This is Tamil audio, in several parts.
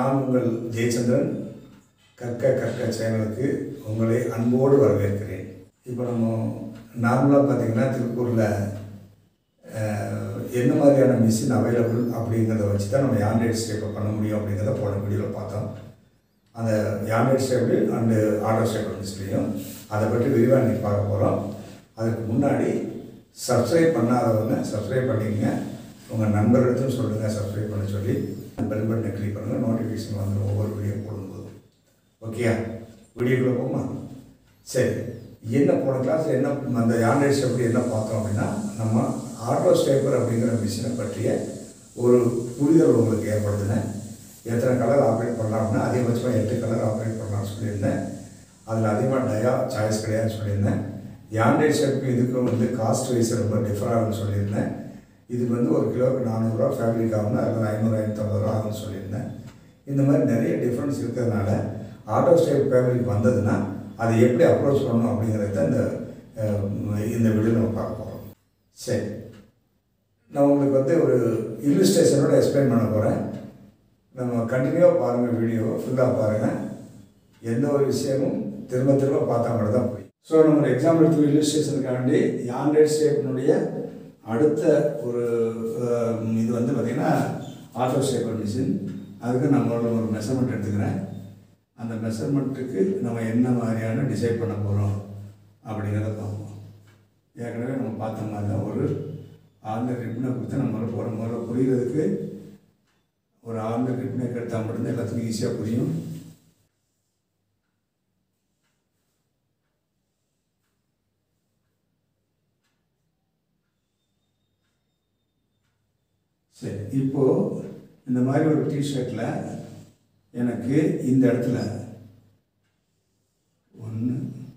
நான் உங்கள் ஜெயச்சந்திரன் கற்க கற்க சேனலுக்கு உங்களை அன்போடு வரவேற்கிறேன் இப்போ நம்ம நார்மலாக பார்த்தீங்கன்னா திருப்பூரில் அஹ், என்ன மாதிரியான மிஷின் அவைலபிள் அப்படிங்கிறத வச்சு தான் நம்ம ஆண்ட்ராய்டு ஸ்டேப்பை பண்ண முடியும் அப்படிங்கிறத போன வீடியோவில் பார்த்தோம் அந்த android staple and auto staple மிஷினையும் அதை பற்றி விரிவாக இன்னைக்கு பார்க்க போகிறோம் அதுக்கு முன்னாடி சப்ஸ்கிரைப் பண்ணாதவங்க சப்ஸ்கிரைப் பண்ணிக்கங்க உங்கள் நண்பர்களுக்கும் சொல்லுங்கள் சப்ஸ்கிரைப் பண்ண சொல்லி பெல் பட்டனை கிளிக் பண்ணுங்கள் நோட்டிஃபிகேஷன் வந்துடும் ஒவ்வொரு வீடியோ போடும்போதும் ஓகேயா வீடியோக்குள்ளே போமா சரி என்ன போன கிளாஸ் என்ன அந்த ஆண்ட்ராய்டு ஸ்டேபிள் என்ன பார்த்தோம் அப்படின்னா நம்ம ஆட்டோ ஸ்டேப்பர் அப்படிங்கிற மிஷினை பற்றிய ஒரு புரிதல் உங்களுக்கு ஏற்படுத்தினேன் எத்தனை கலர் ஆப்ரேட் பண்ணலாம்னா அதிகபட்சமாக எட்டு கலர் ஆப்ரேட் பண்ணலாம்னு சொல்லியிருந்தேன் அதில் அதிகமாக டயா சாய்ஸ் கிடையாதுன்னு சொல்லியிருந்தேன் ஆண்ட்ராய்டு ஸ்டேப்புக்கு இதுக்கும் வந்து காஸ்ட் வைஸ் ரொம்ப டிஃபர் ஆகும்னு சொல்லியிருந்தேன் இதுக்கு வந்து ஒரு கிலோவுக்கு நானூறுரூவா ஃபேப்ரிக் ஆகும்னா அதில் ஐநூறு ஐநூற்றம்பது ரூபா ஆகும்னு சொல்லியிருந்தேன் இந்த மாதிரி நிறைய டிஃப்ரென்ஸ் இருக்கிறதுனால ஆட்டோ ஸ்டேப் ஃபேப்ரிக் வந்ததுன்னா அதை எப்படி அப்ரோச் பண்ணணும் அப்படிங்கிறத இந்த அஹ், இந்த வீடியோ நம்ம பார்க்க போகிறோம் சரி நான் உங்களுக்கு வந்து ஒரு இல்லுஸ்ட்ரேஷனோட எக்ஸ்பிளைன் பண்ண போகிறேன் நம்ம கண்டினியூவாக பாருங்கள் வீடியோ ஃபுல்லாக பாருங்கள் எந்த ஒரு விஷயமும் திரும்ப திரும்ப பார்த்தா மட்டும் தான் புரியும் ஸோ நம்ம ஒரு எக்ஸாம்பிள் எடுத்து இல்லுஸ்ட்ரேஷனுக்காண்டி ஆண்ட்ராய்ட் ஸ்டேப்பினுடைய அடுத்த ஒரு அஹ், இது வந்து பார்த்திங்கன்னா ஆட்டோ ஸ்டேப்பர் மிஷின் அதுக்கு நம்மளோட ஒரு மெஷர்மெண்ட் எடுத்துக்கிறேன் அந்த மெஷர்மெண்ட்டுக்கு நம்ம என்ன மாதிரியான டிசைட் பண்ண போகிறோம் அப்படிங்கிறத பார்ப்போம் ஏற்கனவே நம்ம பார்த்த மாதிரி தான் ஒரு ஆழ்ந்த ரிப்னை கொடுத்து நம்ம போகிற முதல்ல புரிகிறதுக்கு ஒரு ஆழ்ந்த ரிப்னை எடுத்தால் மட்டும்தான் எல்லாத்துக்கும் ஈஸியாக புரியும் சரி இப்போது இந்த மாதிரி ஒரு டிஷர்ட்டில் எனக்கு இந்த இடத்துல ஒன்று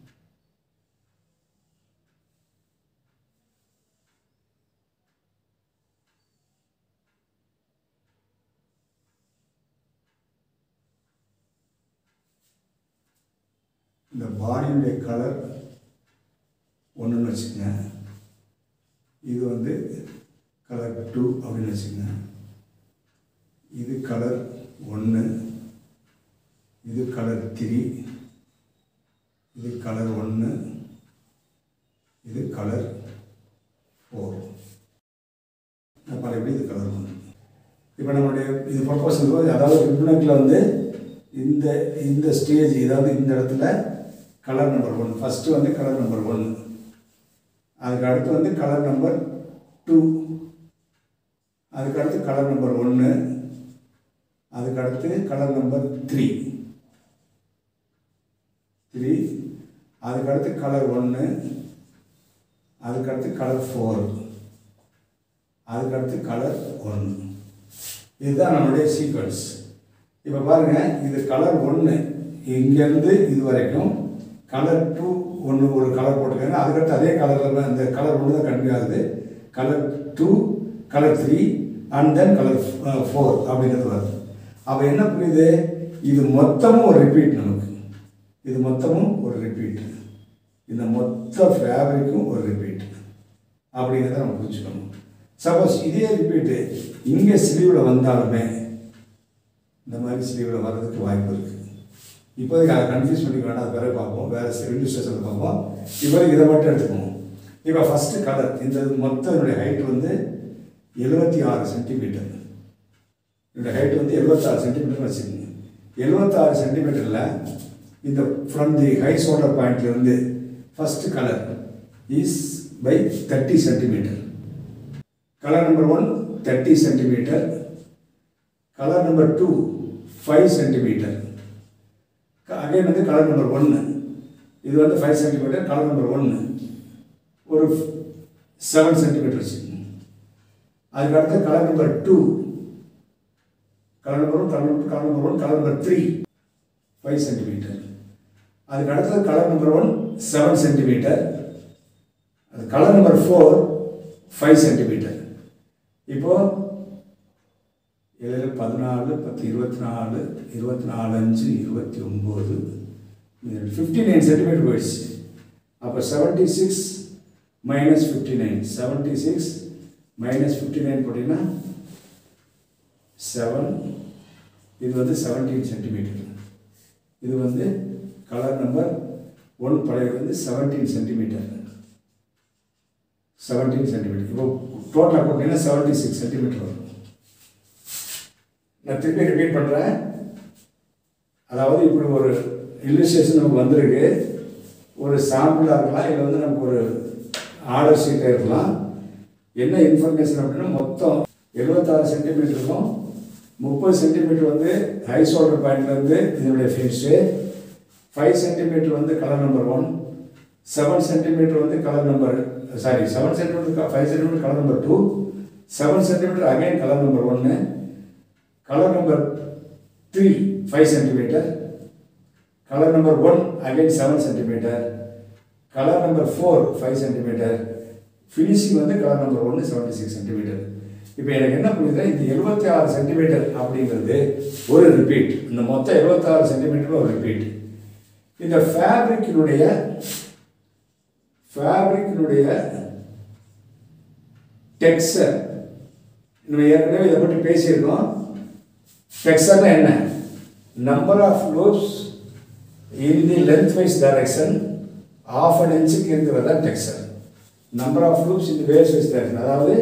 இந்த பாடியுடைய கலர் ஒன்றுன்னு வச்சுக்கங்க இது வந்து கலர் டூ அப்படின்னு வச்சுக்கங்க இது கலர் ஒன்று இது கலர் த்ரீ இது கலர் ஒன்று இது கலர் ஃபோர் அப்போ எப்படி இது கலர் ஒன்று இப்போ நம்மளுடைய இது ப்ரொப்போசல் அதாவது ரிப்னக்கில் வந்து இந்த இந்த ஸ்டேஜ் அதாவது இந்த இடத்துல கலர் நம்பர் ஒன் ஃபஸ்ட்டு வந்து கலர் நம்பர் ஒன்று அதுக்கு அடுத்து வந்து கலர் நம்பர் டூ அதுக்கு அடுத்து கலர் நம்பர் ஒன்று அதுக்கு அடுத்து கலர் நம்பர் த்ரீ த்ரீ அதுக்கு அடுத்து கலர் ஒன்று அதுக்கு அடுத்து கலர் ஃபோர் அதுக்கு அடுத்து கலர் ஒன்று இதுதான் நம்மளுடைய சீக்வன்ஸ் இப்போ பாருங்கள் இது கலர் ஒன்று இங்கேருந்து இது வரைக்கும் கலர் டூ ஒன்று ஒரு கலர் போட்டுக்கோங்க அதுக்கடுத்து அதே கலரில் அந்த கலர் ஒன்று தான் கண்டினியூ ஆகுது colour two colour three and then colour four அப்படிங்கிறது வருது அப்போ என்ன புரியுது இது மொத்தமும் ஒரு ரிப்பீட் நமக்கு இது மொத்தமும் ஒரு ரிப்பீட் இந்த மொத்த ஃபேப்ரிக்கும் ஒரு ரிப்பீட் அப்படிங்கிறத நம்ம புரிஞ்சுக்கணும் சப்போஸ் இதே ரிப்பீட்டு இங்கே ஸ்லீவில் வந்தாலுமே இந்த மாதிரி ஸ்லீவில் வர்றதுக்கு வாய்ப்பு இருக்குது இப்போதைக்கு அதை கன்ஃபியூஸ் பண்ணிக்க வேண்டாம் அது பிறகு பார்ப்போம் வேறு ரெண்டு ஸ்டேஷனில் பார்ப்போம் இப்போதைக்கு இதை மட்டும் எடுத்துக்குவோம் இப்போ ஃபஸ்ட்டு கலர் இந்த மொத்த என்னுடைய ஹைட் வந்து எழுபத்தி ஆறு சென்டிமீட்டர் என்னுடைய ஹைட் வந்து எழுபத்தாறு சென்டிமீட்டர் வச்சுக்கோங்க எழுபத்தாறு சென்டிமீட்டரில் இந்த ஃப்ரம் தி ஹை ஷோல்டர் பாயிண்ட்லேருந்து first colour is by thirty centimetre colour number one thirty centimetre colour number two five centimetre again வந்து கலர் நம்பர் ஒன்று இது வந்து ஃபைவ் சென்டிமீட்டர் கலர் நம்பர் ஒன்று ஒரு செவன் சென்டிமீட்டர் வச்சுக்கோங்க அதுக்கு அடுத்து colour number two colour number one colour colour number one colour number three five centimetre அதுக்கு அடுத்தது colour number one seven centimetre அது colour number four five centimetre இப்போது ஏழு பதினாலு பத்து இருபத்தி நாலு இருபத்தி நாலு அஞ்சு இருபத்தி ஒம்பது ஃபிஃப்டி நைன் சென்டிமீட்டர் போயிடுச்சு அப்போ seventy six minus fifty nine seventy six minus fifty nine போட்டிங்கன்னா செவன் இது வந்து செவன்டீன் சென்டிமீட்டர் இது வந்து கலர் நம்பர் ஒன் பழையது வந்து செவன்டீன் சென்டிமீட்டர் செவன்டீன் சென்டிமீட்டர் இப்போ டோட்டலாக போட்டிங்கன்னா செவன்ட்டி சிக்ஸ் சென்டிமீட்டர் வரும் நான் திருப்பி ரிப்பீட் பண்ணுறேன் அதாவது இப்படி ஒரு இல்லுஸ்ட்ரேஷன் நமக்கு வந்திருக்கு ஒரு சாம்பிளாக இருக்கலாம் இல்லை வந்து நமக்கு ஒரு ஆர்டர் ஷீட்டாக இருக்கலாம் என்ன இன்ஃபர்மேஷன் அப்படின்னா மொத்தம் எழுபத்தாறு சென்டிமீட்டருக்கும் முப்பது சென்டிமீட்டர் வந்து ஹை ஷோல்டர் பாயிண்ட்லேருந்து இதனுடைய ஃபினிஷு ஃபைவ் சென்டிமீட்டர் வந்து colour number one seven centimetre வந்து colour number sorry seven centimetre five centimetre colour number two seven centimetre again colour number ஒன்று colour number three five centimetre colour number one again seven centimetre colour number four five centimetre finishing வந்து கலர் நம்பர் ஒன்று செவன்ட்டி சிக்ஸ் சென்டிமீட்டர் இப்போ எனக்கு என்ன புரியுது இந்த எழுபத்தி ஆறு சென்டிமீட்டர் அப்படிங்கிறது ஒரு ரிப்பீட் இந்த மொத்தம் எழுபத்தாறு சென்டிமீட்டர் ஒரு ரிப்பீட் இந்த ஃபேப்ரிக்கினுடைய ஃபேப்ரிக்கினுடைய டெக்ஸ்டர் நம்ம ஏற்கனவே இதை பற்றி பேசியிருக்கோம் டெக்ஸ்டர்னா என்ன number of loops in the length wise direction half an இன்ச்சுக்கு இருக்கிறது தான் texture number of loops in ways wise direction அதாவது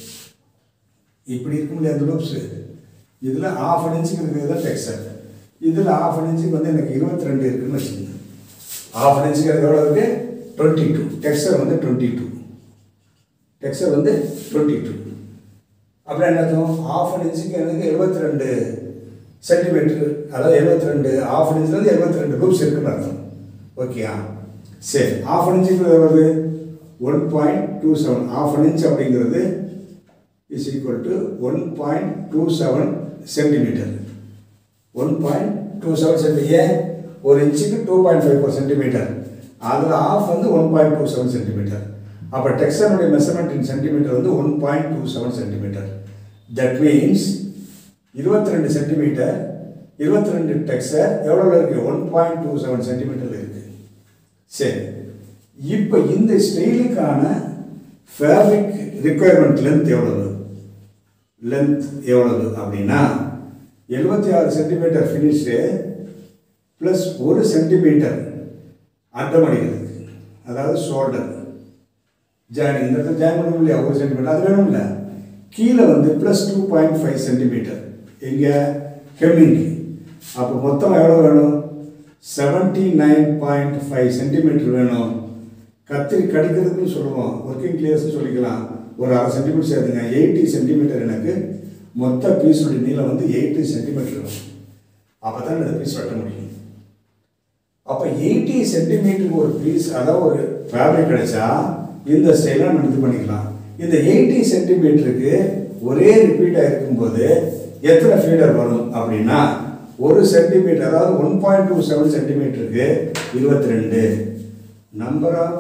இப்படி இருக்க முடியாத லூப்ஸு இதில் ஆஃப் அன் இன்ச்சுக்கு இருக்கிறது தான் டெக்ஸ்டர் இதில் ஆஃப் அன் இன்ச்சுக்கு வந்து எனக்கு இருபத்தி ரெண்டு இருக்குன்னு வச்சுக்கோங்க ஆஃப் அன் இன்ச்சுக்கு எவ்வளோ இருக்குது டுவெண்ட்டி டூ டெக்ஸ்டர் வந்து டுவெண்ட்டி டூ டெக்ஸ்டர் வந்து டுவெண்ட்டி டூ அப்புறம் என்ன அர்த்தம் ஆஃப் அன் இன்ச்சுக்கு எனக்கு எழுபத்தி ரெண்டு சென்டிமீட்டர் அதாவது எழுபத்தி ரெண்டு ஆஃப் அன் இன்ச்லேருந்து எழுபத்தி ரெண்டு லூப்ஸ் இருக்குன்னு அர்த்தம் ஓகேயா சரி ஆஃப் அன் இன்ச்சுக்கு எவ்வளவு one point two seven half an inch அப்படிங்கிறது is equal to one point two seven centimetre one point two seven centi ஏன் ஒரு இன்ச்சுக்கு two point five four centimetre அதில் ஆஃப் வந்து one point two seven centimetre அப்போ டெக்ஸ்டனுடைய மெஷர்மெண்ட் இன் சென்டிமீட்டர் வந்து one point two seven centimetre that means இருபத்தி ரெண்டு சென்டிமீட்டர் இருபத்தி ரெண்டு டெக்ஸ்டர் எவ்வளோ இருக்குது ஒன் பாயிண்ட் டூ செவன் சென்டிமீட்டரில் இருக்குது சரி இப்போ இந்த ஸ்டைலுக்கான ஃபேப்ரிக் ரிக்குயர்மெண்ட் லென்த் எவ்வளவு லென்த் எவ்வளவு அப்படின்னா எழுபத்தி ஆறு சென்டிமீட்டர் ஃபினிஷு ப்ளஸ் ஒரு சென்டிமீட்டர் அட்டம் அடிக்கிறதுக்கு அதாவது ஷோல்டர் ஜாயின் இந்த இடத்துல ஜாயின் பண்ண இல்லையா ஒரு சென்டிமீட்டர் அது வேணும் இல்லை கீழே வந்து plus two point five centimetre எங்கே ஹெம்மிங்க்கு அப்போ மொத்தம் எவ்வளோ வேணும் seventy nine point five centimetre வேணும் கத்திரி கடிக்கிறதுக்குன்னு சொல்லுவோம் ஒர்க்கிங் கிளியர்ஸ்னு சொல்லிக்கலாம் ஒரு அரை சென்டிமீட்டர் சேர்த்துங்க எயிட்டி சென்டிமீட்டர் எனக்கு மொத்த பீஸுடைய நீளம் வந்து எயிட்டி சென்டிமீட்டர் வரும் அப்போ தான் இந்த பீஸ் வெட்ட முடியும் அப்போ எயிட்டி சென்டிமீட்டருக்கு ஒரு பீஸ் அதாவது ஒரு ஃபேப்ரிக் கிடைச்சா இந்த ஸ்டைலாக நம்ம இது பண்ணிக்கலாம் இந்த எயிட்டி சென்டிமீட்டருக்கு ஒரே ரிப்பீட்டாக இருக்கும்போது எத்தனை ஃபீடர் வரும் அப்படின்னா ஒரு சென்டிமீட்டர் அதாவது ஒன் பாயிண்ட் டூ செவன் சென்டிமீட்டருக்கு இருபத்தி ரெண்டு நம்பர் ஆஃப்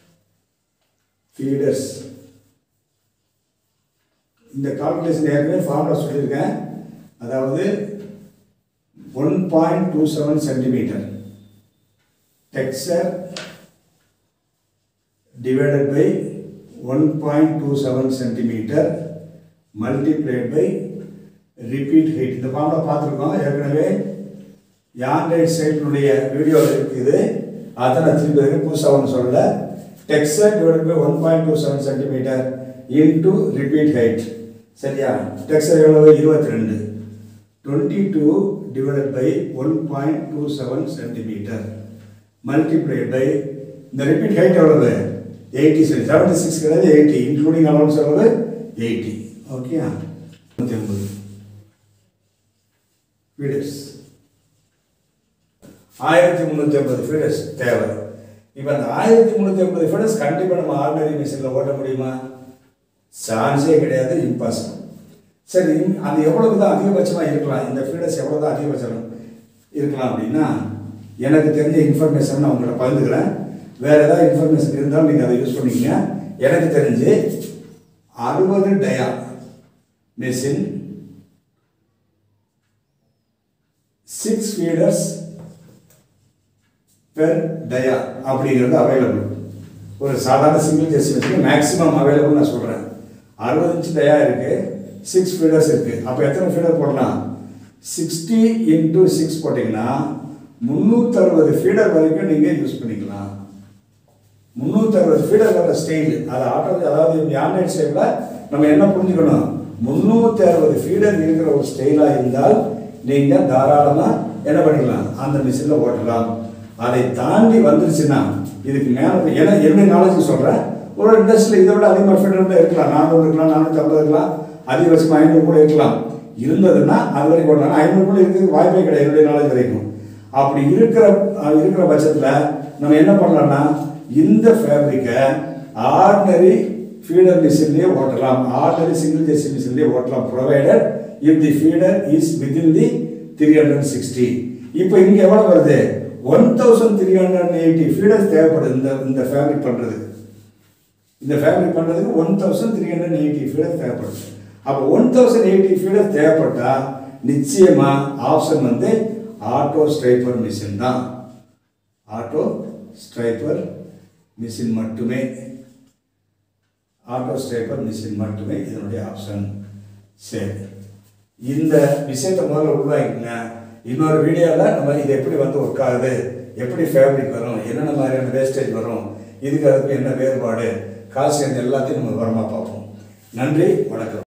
ஃபீடர்ஸ் இந்த கால்குலேஷன் ஏற்கனவே ஃபார்முலா சொல்லியிருக்கேன் அதாவது one point two seven centimetre texture divided by 1.27 centimeter multiplied by repeat height இந்த ஃபார்முலா பார்த்துருக்கோம் ஏற்கனவே யான் ரைட் சைடினுடைய வீடியோவில் இருக்குது அதை நான் திருப்பி வரைக்கும் புதுசாக ஒன்று சொல்லல texture divide by one point two seven centimetre into repeat height சரியா டெக்ஸ்டர் எவ்வளவு இருபத்தி ரெண்டு twenty two divided by one point two seven centimetre multiplied by இந்த ரிப்பீட் ஹைட் எவ்வளவு எயிட்டி சரி செவன்டி சிக்ஸ் கிடையாது எயிட்டி இன்க்ளூடிங் அலௌன்ஸ் எவ்வளவு எயிட்டி ஓகே நூற்றி ஐம்பது ஃபீடர்ஸ் ஆயிரத்தி முந்நூற்றி ஐம்பது ஃபீடர்ஸ் தேவை இப்போ அந்த ஆயிரத்தி முந்நூற்றி ஐம்பது ஃபீடர்ஸ் கண்டிப்பாக நம்ம ஆர்டினரி மிஷினில் ஓட்ட முடியுமா சான்ஸே கிடையாது இம்பாசிபிள் சரி அது எவ்வளவு தான் அதிகபட்சமாக இருக்கலாம் இந்த ஃபீடர்ஸ் எவ்வளோ தான் அதிகபட்சம் இருக்கலாம் அப்படின்னா எனக்கு தெரிஞ்ச இன்ஃபர்மேஷன் நான் உங்களை பகிர்ந்துக்கிறேன் வேறு ஏதாவது இன்ஃபர்மேஷன் இருந்தாலும் நீங்கள் அதை யூஸ் பண்ணிக்கங்க எனக்கு தெரிஞ்சு அறுபது dia machine six feeders per dia அப்படிங்கிறது அவைலபிள் ஒரு சாதாரண single jersey machine maximum available நான் சொல்கிறேன் அறுபது இன்ச்சு டயா இருக்குது சிக்ஸ் ஃபீடர்ஸ் இருக்குது அப்போ எத்தனை ஃபீடர் போடலாம் சிக்ஸ்டி இன்ட்டு சிக்ஸ் போட்டிங்கன்னா முந்நூற்றறுபது ஃபீடர் வரைக்கும் நீங்கள் யூஸ் பண்ணிக்கலாம் முந்நூற்றறுபது ஃபீடர் வர ஸ்டைல் அது ஆட்டோ அதாவது ஆன்லைன் ஸ்டைலில் நம்ம என்ன புரிஞ்சுக்கணும் முந்நூற்றி அறுபது ஃபீடர் இருக்கிற ஒரு ஸ்டைலாக இருந்தால் நீங்கள் தாராளமாக என்ன பண்ணிக்கலாம் அந்த மிஷினில் ஓட்டலாம் அதை தாண்டி வந்துருச்சுன்னா இதுக்கு மேலே ஏன்னா என்னுடைய நாலேஜ் சொல்கிறேன் ஒரு இண்டஸ்ட்ரியில் இதை விட அதிகமாக ஃபீடர் இருக்கலாம் நானூறு இருக்கலாம் நானூற்றி ஐம்பது இருக்கலாம் அதிகபட்சமாக ஐநூறு கூட இருக்கலாம் இருந்ததுன்னா அது வரைக்கும் ஓட்டலாம் ஐநூறு கூட இருக்கிறதுக்கு வாய்ப்பே கிடையாது என்னுடைய நாலேஜ் வரைக்கும் அப்படி இருக்கிற அஹ் இருக்கிற பட்சத்தில் நம்ம என்ன பண்ணலாம்னா இந்த ஃபேப்ரிக்கை ஆர்டினரி ஃபீடர் மிஷின்லேயே ஓட்டலாம் ஆர்டினரி சிங்கிள் ஜெர்சி மிஷின்லேயே ஓட்டலாம் provided if the feeder is within the three hundred sixty இப்போ இங்கே எவ்வளோ வருது one thousand three hundred eighty feeders தேவைப்படுது இந்த இந்த ஃபேப்ரிக் பண்ணுறதுக்கு இந்த ஃபேப்ரிக் பண்ணுறதுக்கு one thousand three hundred eighty feeders தேவைப்படுது அப்போ ஒன் தௌசண்ட் எயிட்டி ஃபீடர்ஸ் தேவைப்பட்டால் நிச்சயமாக ஆப்ஷன் வந்து ஆட்டோ ஸ்ட்ரைப்பர் மிஷின் தான் ஆட்டோ ஸ்ட்ரைப்பர் மிஷின் மட்டுமே ஆட்டோ ஸ்ட்ரைப்பர் மிஷின் மட்டுமே இதனுடைய ஆப்ஷன் சரி இந்த விஷயத்தை முதல்ல உருவாக்கிங்க இன்னொரு வீடியோவில் நம்ம இது எப்படி வந்து ஒர்க் ஆகுது எப்படி ஃபேப்ரிக் வரும் என்னென்ன மாதிரியான வேஸ்டேஜ் வரும் இதுக்கு அதுக்கு என்ன வேறுபாடு காசு எல்லாத்தையும் நம்ம விவரமாக பார்ப்போம் நன்றி வணக்கம்